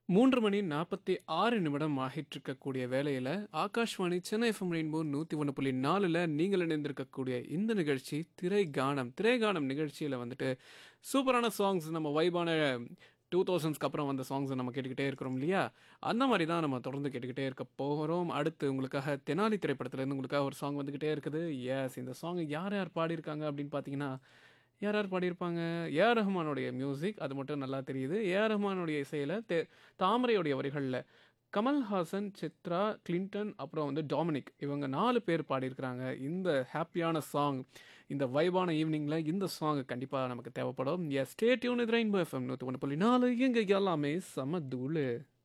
3 மணி 46 நிமிடம் ஆகிட்டிருக்கக்கூடிய வேளையில, ஆகாஷ்வாணி சென்னை எஃப்எம் ரெயின்போ 101.4ல நீங்கள் இணைந்திருக்கக்கூடிய இந்த நிகழ்ச்சி திரை கானம். திரை கானம் நிகழ்ச்சியில வந்துட்டு சூப்பரான சாங்ஸ் நம்ம வைபான 2000ஸ்க்கு அப்புறம் வந்த சாங்ஸ நம்ம கேட்டுக்கிட்டே இருக்கிறோம் இல்லையா? அந்த மாரி தான் நம்ம தொடர்ந்து கேட்டுக்கிட்டே இருக்க போறோம். அடுத்து உங்களுக்காக தெனாலி திரைப்படத்திலேருந்து உங்களுக்காக ஒரு சாங் வந்துகிட்டே இருக்குது. எஸ் இந்த சாங் யார் யார் பாடியிருக்காங்க அப்படின்னு பார்த்தீங்கன்னா, யார் யார் பாடியிருப்பாங்க? ஏ.ஆர். ரஹ்மானுடைய மியூசிக் அது மட்டும் நல்லா தெரியுது. ஏ.ஆர். ரஹ்மானுடைய இசையில தெ தாமரையுடைய வரிகள்ல கமல்ஹாசன், சித்ரா, கிளின்டன் அப்புறம் வந்து டாமினிக் இவங்க 4 பேர் பாடியிருக்கிறாங்க. இந்த ஹேப்பியான சாங் இந்த வைபான ஈவினிங்ல இந்த சாங் கண்டிப்பா நமக்கு தேவைப்படும். Yes stay tuned with rainbow FM 101.4 இங்க எல்லாமே செம தூளு.